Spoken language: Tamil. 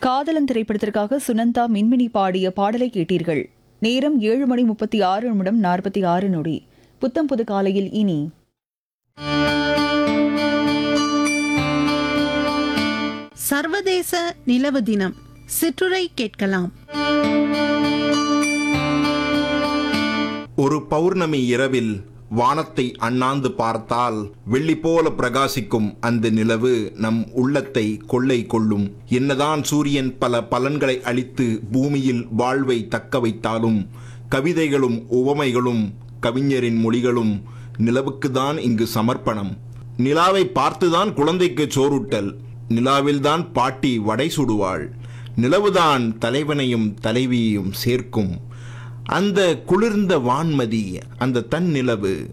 காதலன் திரைப்படத்திற்காக சுனந்தா மின்மினி பாடிய பாடலை கேட்டீர்கள் நேரம் ஏழு மணி முப்பத்தி ஆறு நிமிடம் நாற்பத்தி ஆறு நொடி புத்தம் புது காலையில் இனி சர்வதேச நிலவு தினம் சிற்றுரை கேட்கலாம் ஒரு பௌர்ணமி இரவில் வானத்தை அண்ணாந்து பார்த்தால் வெள்ளி போல பிரகாசிக்கும் அந்த நிலவு நம் உள்ளத்தை கொள்ளை கொள்ளும் என்னதான் சூரியன் பல பலன்களை அளித்து பூமியில் வாழ்வை தக்க வைத்தாலும் கவிதைகளும் உவமைகளும் கவிஞரின் மொழிகளும் நிலவுக்குதான் இங்கு சமர்ப்பணம் நிலாவை பார்த்துதான் குழந்தைக்கு சோறுட்டல் நிலாவில்தான் பாட்டி வடை சுடுவாள் நிலவுதான் தலைவனையும் தலைவியையும் சேர்க்கும் அந்த குளிர்ந்த வான்மதி அந்த தன் நிலவு